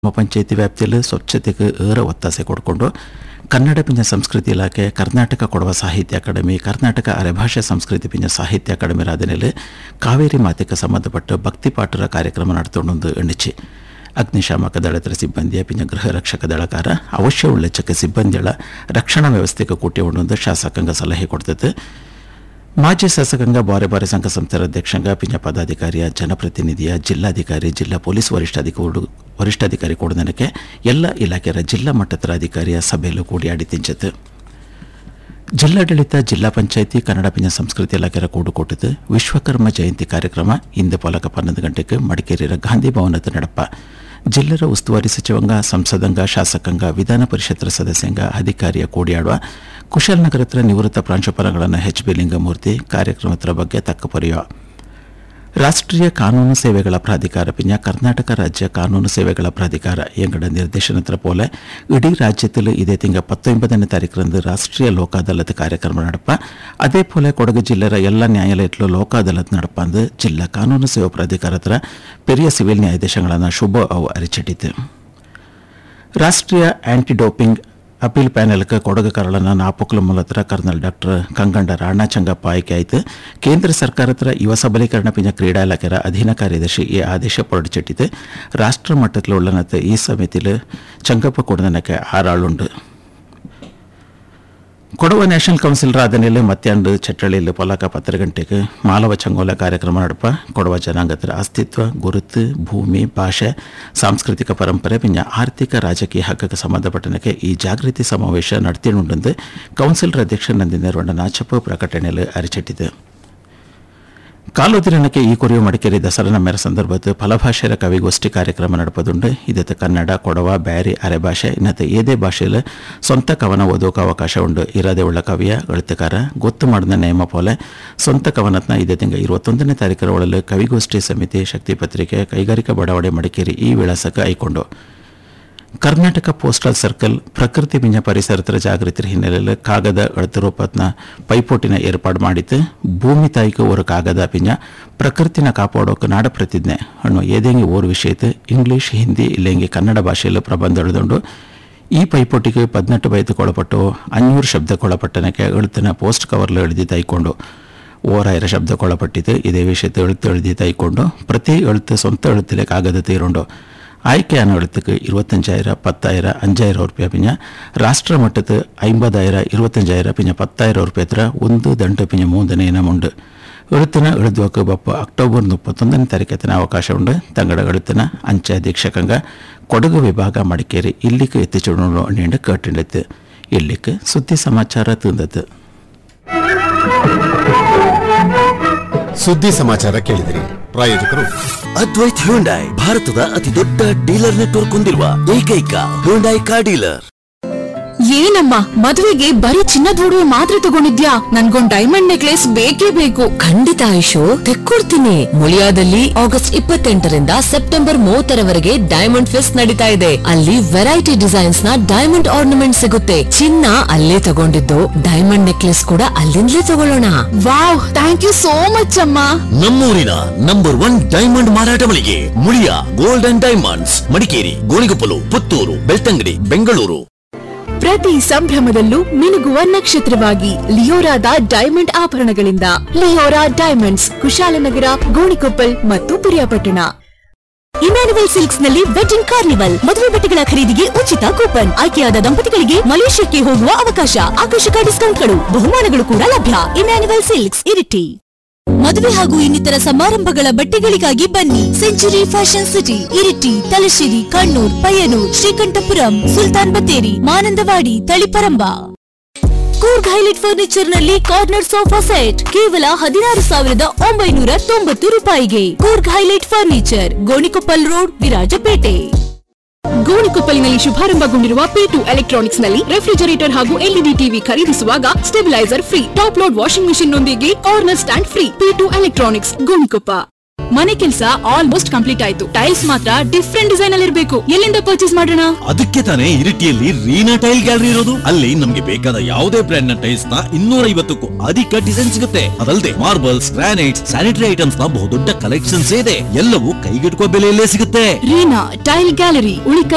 ಗ್ರಾಮ ಪಂಚಾಯಿತಿ ವ್ಯಾಪ್ತಿಯಲ್ಲಿ ಸ್ವಚ್ಛತೆಗೆ ಏರ ಒತ್ತಾಸೆ ಕೊಡಿಕೊಂಡು ಕನ್ನಡ ಪಿಂಜ ಸಂಸ್ಕೃತಿ ಇಲಾಖೆ ಕರ್ನಾಟಕ ಕೊಡವ ಸಾಹಿತ್ಯ ಅಕಾಡೆಮಿ ಕರ್ನಾಟಕ ಅರೆಭಾಷೆ ಸಂಸ್ಕೃತಿ ಪಿಂಜ ಸಾಹಿತ್ಯ ಅಕಾಡೆಮಿ ರಾಧನೆಯಲ್ಲಿ ಕಾವೇರಿ ಮಾತೆಗೆ ಸಂಬಂಧಪಟ್ಟ ಭಕ್ತಿ ಪಾಠರ ಕಾರ್ಯಕ್ರಮ ನಡೆತೊಂಡು ಎಣ್ಣಿಚಿ ಅಗ್ನಿಶಾಮಕ ದಳದ ಸಿಬ್ಬಂದಿಯ ಪಿಂಜ ಗೃಹ ರಕ್ಷಕ ದಳಕಾರ ಅವಶ್ಯ ಉಳ್ಳೆಚ್ಚಕ್ಕೆ ಸಿಬ್ಬಂದಿಗಳ ರಕ್ಷಣಾ ವ್ಯವಸ್ಥೆಗೆ ಕೂಟಿ ಉಂಡು ಶಾಸಕಾಂಗ ಸಲಹೆ ಕೊಡ್ತದೆ ಮಾಜಿ ಶಾಸಕಾಂಗ ಬಾರೆ ಬಾರೆ ಸಂಘ ಸಂಸ್ಥೆಯ ಅಧ್ಯಕ್ಷಂಗ ಪಿಂಜ ಪದಾಧಿಕಾರಿಯ ಜನಪ್ರತಿನಿಧಿಯ ಜಿಲ್ಲಾಧಿಕಾರಿ ಜಿಲ್ಲಾ ಪೊಲೀಸ್ ವರಿಷ್ಠಾಧಿಕಾರಿ ವರಿಷ್ಠಾಧಿಕಾರಿ ಕೊಡದನಕ್ಕೆ ಎಲ್ಲ ಇಲಾಖೆಯ ಜಿಲ್ಲಾ ಮಟ್ಟದ ಅಧಿಕಾರಿಯ ಸಭೆಯಲ್ಲೂ ಕೂಡಿ ಅಡಿತಿಂಚತು ಜಿಲ್ಲಾಡಳಿತ ಜಿಲ್ಲಾ ಪಂಚಾಯಿತಿ ಕನ್ನಡ ಪಿಂಜ ಸಂಸ್ಕೃತಿ ಇಲಾಖೆಯ ಕೂಡುಕೊಟ್ಟದು ವಿಶ್ವಕರ್ಮ ಜಯಂತಿ ಕಾರ್ಯಕ್ರಮ ಇಂದು ಪಲಕ ಪನ್ನೊಂದು ಗಂಟೆಗೆ ಮಡಿಕೇರಿಯ ಗಾಂಧಿ ಭವನದ ನಡಪ ಜಿಲ್ಲರ ಉಸ್ತುವಾರಿ ಸಚಿವಂಗ ಸಂಸದಂಗ ಶಾಸಕಾಂಗ ವಿಧಾನ ಪರಿಷತ್ತರ ಸದಸ್ಯಂಗ ಅಧಿಕಾರಿಯ ಕೂಡಿಯಾಡುವ ಕುಶಾಲನಗರತ್ರ ನಿವೃತ್ತ ಪ್ರಾಂಶುಪಾಲಗಳನ್ನ ಎಚ್ ಬಿ ಲಿಂಗಮೂರ್ತಿ ಕಾರ್ಯಕ್ರಮದ ಬಗ್ಗೆ ತಕ್ಕ ಪೊರೆಯುವ ರಾಷ್ಟ್ರೀಯ ಕಾನೂನು ಸೇವೆಗಳ ಪ್ರಾಧಿಕಾರ ಪಿಂಜ ಕರ್ನಾಟಕ ರಾಜ್ಯ ಕಾನೂನು ಸೇವೆಗಳ ಪ್ರಾಧಿಕಾರ ಎಂಗಡ ನಿರ್ದೇಶನದ ಪೋಲೆ ಇಡೀ ರಾಜ್ಯದಲ್ಲಿ ಇದೇ ತಿಂಗಳ ಪತ್ತೊಂಬತ್ತನೇ ತಾರೀಕರಂದು ರಾಷ್ಟ್ರೀಯ ಲೋಕ ಅದಾಲತ್ ಕಾರ್ಯಕ್ರಮ ನಡಪ ಅದೇ ಪೋಲೆ ಕೊಡಗು ಜಿಲ್ಲೆಯ ಎಲ್ಲ ನ್ಯಾಯಾಲಯದಲ್ಲೂ ಲೋಕ ಅದಾಲತ್ ನಡಪ ಅಂದು ಜಿಲ್ಲಾ ಕಾನೂನು ಸೇವಾ ಪ್ರಾಧಿಕಾರ ಹತ್ರ ಪೆರಿಯ ಸಿವಿಲ್ ನ್ಯಾಯಾಧೀಶಗಳನ್ನು ಶುಭ ಅವು ಅರಿಚಿಟ್ಟಿತು ರಾಷ್ಟ್ರೀಯ ಆಂಟಿ ಡೋಪಿಂಗ್ ಅಪೀಲ್ ಪ್ಯಾನೆಲ್ಗೆ ಕೊಡಗು ಕರಳನ ನಾಪುಕ್ಲ ಮೂಲತ್ರ ಕರ್ನಲ್ ಡಾಕ್ಟರ್ ಕಂಗಂಡ ರಾಣಾ ಚಂಗಪ್ಪ ಆಯ್ಕೆ ಆಯಿತು ಕೇಂದ್ರ ಸರ್ಕಾರದ ಯುವ ಸಬಲೀಕರಣ ಪಿಂಜ ಕ್ರೀಡಾ ಇಲಾಖೆಯ ಅಧೀನ ಕಾರ್ಯದರ್ಶಿ ಈ ಆದೇಶ ಹೊರಡಿಚಿಟ್ಟಿದೆ ರಾಷ್ಟ್ರ ಮಟ್ಟದಲ್ಲಿ ಉಳ್ಳನತ್ತೆ ಈ ಸಮಿತಿಲಿ ಚಂಗಪ್ಪ ಕೊಡದನಕ್ಕೆ ಆರಾಳುಂಡು ಕೊಡವ ನ್ಯಾಷನಲ್ ಕೌನ್ಸಿಲ್ ರಾಧನೆಯಲ್ಲಿ ಮಧ್ಯಾಹ್ನ ಚಟ್ಟಳಿಯಲ್ಲಿ ಪೊಲಕ ಪತ್ರ ಗಂಟೆಗೆ ಮಾಲವ ಚಂಗೋಲ ಕಾರ್ಯಕ್ರಮ ನಡಪ ಕೊಡವ ಜನಾಂಗದ ಅಸ್ತಿತ್ವ ಗುರುತು ಭೂಮಿ ಭಾಷೆ ಸಾಂಸ್ಕೃತಿಕ ಪರಂಪರೆ ಪಿಂಜ ಆರ್ಥಿಕ ರಾಜಕೀಯ ಹಕ್ಕಕ್ಕೆ ಸಂಬಂಧಪಟ್ಟನಕ್ಕೆ ಈ ಜಾಗೃತಿ ಸಮಾವೇಶ ನಡೆತಿನುಂಡೆಂದು ಕೌನ್ಸಿಲ್ ಅಧ್ಯಕ್ಷ ನಂದಿನ ರೊಂಡ ನಾಚಪ್ಪ ಪ್ರಕಟಣೆಯಲ್ಲಿ ಅರಿಚಿಟ್ಟಿದೆ ಕಾಲೋದಿನಕ್ಕೆ ಈ ಕುರಿಯು ಮಡಿಕೇರಿ ದಸರಾ ನಮ್ಮೆರ ಸಂದರ್ಭದ ಫಲಭಾಷೆಯ ಕವಿಗೋಷ್ಠಿ ಕಾರ್ಯಕ್ರಮ ನಡೆಪದುಂಡು ಇದಕ್ಕೆ ಕನ್ನಡ ಕೊಡವ ಬ್ಯಾರಿ ಅರೆಭಾಷೆ ಇನ್ನತೆ ಏದೇ ಭಾಷೆಯಲ್ಲಿ ಸ್ವಂತ ಕವನ ಓದೋಕೆ ಅವಕಾಶ ಉಂಡು ಇರದೇ ಉಳ್ಳ ಕವಿಯ ಎಳುತ್ತುಕಾರ ಗೊತ್ತು ಮಾಡಿದ ನೇಮ ಪೋಲೆ ಸ್ವಂತ ಕವನತ್ನ ಇದೇ ತಿಂಗಳ ಇರುವತ್ತೊಂದನೇ ತಾರೀಕರ ಒಳಲು ಕವಿಗೋಷ್ಠಿ ಸಮಿತಿ ಶಕ್ತಿ ಪತ್ರಿಕೆ ಕೈಗಾರಿಕಾ ಬಡಾವಣೆ ಮಡಿಕೇರಿ ಈ ವಿಳಾಸಕ್ಕೆ ಐಕೊಂಡು ಕರ್ನಾಟಕ ಪೋಸ್ಟಲ್ ಸರ್ಕಲ್ ಪ್ರಕೃತಿ ಪಿಂಜ ಪರಿಸರದ ಜಾಗೃತಿ ಹಿನ್ನೆಲೆಯಲ್ಲಿ ಕಾಗದ ಎಳತುರೂಪತ್ನ ಪೈಪೋಟಿನ ಏರ್ಪಾಡು ಮಾಡಿದ್ದು ಭೂಮಿ ತಾಯಿಗೆ ஒரு ಕಾಗದ ಪಿಂಜ ಪ್ರಕೃತಿನ ಕಾಪಾಡೋಕೆ ನಾಡ ಪ್ರತಿಜ್ಞೆ ಅನ್ನೋ ಏದೇಂಗಿ ಓರ್ ವಿಷಯದ ಇಂಗ್ಲಿಷ್ ಹಿಂದಿ ಇಲ್ಲೆಂಗಿ ಕನ್ನಡ ಭಾಷೆಯಲ್ಲಿ ಪ್ರಬಂಧ ಎಳೆದುಕೊಂಡು ಈ ಪೈಪೋಟಿಗೆ ಪದಿನೆಟ್ಟು ಬೈತುಕೊಳಪಟ್ಟು ಅഞ്ഞൂറ് ಶಬ್ದಕ್ಕೊಳಪಟ್ಟನಕ್ಕೆ ಎಳುತ್ತಿನ ಪೋಸ್ಟ್ ಕವರ್ಲು ಎಳೆದಿ ತೈಕೊಂಡು ಓರಾಯಿರ ಶಬ್ದಕ್ಕೊಳಪಟ್ಟಿದ್ದು ಇದೇ ವಿಷಯದ ಎಳುತ್ತು ಎಳೆದಿ ತೈಕೊಂಡು ಪ್ರತಿ ಎಳುತ್ತು ಸ್ವಂತ ಎಳುತ್ತಲೇ ಕಾಗದ ತೀರುಂಡು ஆய்க்கையான எழுத்துக்கு இருபத்தஞ்சாயிரம் பத்தாயிரம் அஞ்சாயிரம் ரூபாய் பிஞ்ச ராஷ்டிர மட்டத்து ஐம்பதாயிரம் இருபத்தஞ்சாயிரம் பிஞ்ச பத்தாயிரம் ರೂಪಾಯಿ ಹತ್ರ ಒಂದು ದಂಡ ಪಿಂಜ ಮೂಂದನೇ ಇನಂ ಉಂಡು ಎಳುತ್ತಿನ ಎಳುದುವಕ್ಕೆ ಬಪ್ಪ ಅಕ್ಟೋಬರ್ ಮುಪ್ಪತ್ತೊಂದನೇ ತಾರೀಕತ್ತಿನ ಅವಕಾಶ ಉಂಡು ತಂಗಡ ಎಳುತ್ತಿನ ಅಂಚೆ ಅಧೀಕ್ಷಕಂಗ ಕೊಡಗು ವಿಭಾಗ ಮಡಿಕೇರಿ ಇಲ್ಲಿಗೆ ಎತ್ತಿಚುಡು ನೀಂಡು ಕೇಟಿಂಡಿತ್ತು ಇಲ್ಲಿಗೆ ಸುದ್ದಿ ಸಮಾಚಾರ ತಿಂದದ್ದು ಸುದ್ದಿ ಸಮಾಚಾರ ಕೇಳಿದಿರಿ ಪ್ರಾಯೋಜಕರು ಅದ್ವೈತ್ ಹ್ಯುಂಡೈ ಭಾರತದ ಅತಿ ದೊಡ್ಡ ಡೀಲರ್ ನೆಟ್ವರ್ಕ್ ಹೊಂದಿರುವ ಏಕೈಕ ಹ್ಯುಂಡೈ ಕಾರ್ ಡೀಲರ್ ಏನಮ್ಮ ಮದುವೆಗೆ ಬರೀ ಚಿನ್ನದ ಒಡವೆ ಮಾತ್ರ ತಗೊಂಡಿದ್ಯಾ ನನ್ಗೊಂದ್ ಡೈಮಂಡ್ ನೆಕ್ಲೆಸ್ ಬೇಕೇ ಬೇಕು ಖಂಡಿತ ಆಯುಷು ತೆಕ್ಕೊಡ್ತೀನಿ ಮುಳಿಯಾದಲ್ಲಿ ಆಗಸ್ಟ್ ಇಪ್ಪತ್ತೆಂಟರಿಂದ ಸೆಪ್ಟೆಂಬರ್ ಮೂವತ್ತರವರೆಗೆ ಡೈಮಂಡ್ ಫೆಸ್ಟ್ ನಡೀತಾ ಇದೆ ಅಲ್ಲಿ ವೆರೈಟಿ ಡಿಸೈನ್ಸ್ ನ ಡೈಮಂಡ್ ಆರ್ನಮೆಂಟ್ ಸಿಗುತ್ತೆ ಚಿನ್ನ ಅಲ್ಲೇ ತಗೊಂಡಿದ್ದು ಡೈಮಂಡ್ ನೆಕ್ಲೆಸ್ ಕೂಡ ಅಲ್ಲಿಂದಲೇ ತಗೊಳ್ಳೋಣ wow thank you so much ಅಮ್ಮ ನಮ್ಮೂರಿನ ನಂಬರ್ ಒನ್ ಡೈಮಂಡ್ ಮಾರಾಟ ಮಳಿಗೆ Muliya gold and diamonds Madikeri Gonikoppalu Puttur Belthangady Bengaluru ಪ್ರತಿ ಸಂಭ್ರಮದಲ್ಲೂ ಮಿನುಗುವ ನಕ್ಷತ್ರವಾಗಿ ಲಿಯೋರಾದ ಡೈಮಂಡ್ ಆಭರಣಗಳಿಂದ ಲಿಯೋರಾ ಡೈಮಂಡ್ಸ್ ಕುಶಾಲನಗರ ಗೋಣಿಕೊಪ್ಪಲ್ ಮತ್ತು ಪಿರಿಯಾಪಟ್ಟಣ ಇಮ್ಯಾನುವಲ್ ಸಿಲ್ಕ್ಸ್ ನಲ್ಲಿ ವೆಡ್ಡಿಂಗ್ ಕಾರ್ನಿವಲ್ ಮದುವೆ ಬಟ್ಟೆಗಳ ಖರೀದಿಗೆ ಉಚಿತ ಕೂಪನ್ ಆಯ್ಕೆಯಾದ ದಂಪತಿಗಳಿಗೆ ಮಲೇಷ್ಯಾಕ್ಕೆ ಹೋಗುವ ಅವಕಾಶ ಆಕರ್ಷಕ ಡಿಸ್ಕೌಂಟ್ಗಳು ಬಹುಮಾನಗಳು ಕೂಡ ಲಭ್ಯ ಇಮ್ಯಾನುವಲ್ ಸಿಲ್ಕ್ಸ್ ಇರಿಟಿ ಮದುವೆ ಹಾಗೂ ಇನ್ನಿತರ ಸಮಾರಂಭಗಳ ಬಟ್ಟೆಗಳಿಗಾಗಿ ಬನ್ನಿ century fashion city Iritty Thalassery Kannur Payyanur Sreekandapuram Sultan Bathery Mananthavady Taliparamba Coorg highlight furniture ನಲ್ಲಿ ಕಾರ್ನರ್ ಸೋಫಾ ಸೆಟ್ ಕೇವಲ ಹದಿನಾರು ಸಾವಿರದ ಒಂಬೈನೂರ ತೊಂಬತ್ತು ರೂಪಾಯಿಗೆ Coorg highlight furniture Gonikoppal road Virajpet ಗೋಣಿಕೊಪ್ಪಲಿನಲ್ಲಿ ಶುಭಾರಂಭಗೊಂಡಿರುವ ಪಿ ಟು ಎಲೆಕ್ಟ್ರಾನಿಕ್ಸ್ ನಲ್ಲಿ ರೆಫ್ರಿಜರೇಟರ್ ಹಾಗೂ ಎಲ್ಇಡಿ ಟಿವಿ ಖರೀದಿಸುವಾಗ stabiliser free top load washing machine ನೊಂದಿಗೆ corner stand free P two electronics Gonikoppa ಮನೆ ಕೆಲಸ ಆಲ್ಮೋಸ್ಟ್ ಕಂಪ್ಲೀಟ್ ಆಯ್ತು ಟೈಲ್ಸ್ ಮಾತ್ರ ಡಿಫ್ರೆಂಟ್ ಡಿಸೈನ್ ಅಲ್ಲಿ ಇರಬೇಕು ಎಲ್ಲಿಂದ ಪರ್ಚೇಸ್ ಮಾಡೋಣ ಅದಕ್ಕೆ ತಾನೇ ಇರಿಟಿಯಲ್ಲಿ ರೀನಾ ಟೈಲ್ ಗ್ಯಾಲರಿ ಇರೋದು ಅಲ್ಲಿ ನಮ್ಗೆ ಬೇಕಾದ ಯಾವುದೇ ಬ್ರ್ಯಾಂಡ್ ನ ಟೈಲ್ಸ್ ನ ಇನ್ನೂರ ಐವತ್ತಕ್ಕೂ ಅಧಿಕ ಡಿಸೈನ್ ಸಿಗುತ್ತೆ ಅದಲ್ಲದೆ ಮಾರ್ಬಲ್ಸ್ ಗ್ರಾನೈಟ್ಸ್ ಸ್ಯಾನಿಟರಿ ಐಟಮ್ಸ್ ನ ಬಹುದೊಡ್ಡ ಕಲೆಕ್ಷನ್ಸ್ ಇದೆ ಎಲ್ಲವೂ ಕೈಗೆಟುಕುವ ಬೆಲೆಯಲ್ಲೇ ಸಿಗುತ್ತೆ ರೀನಾ ಟೈಲ್ ಗ್ಯಾಲರಿ ಉಳಿಕ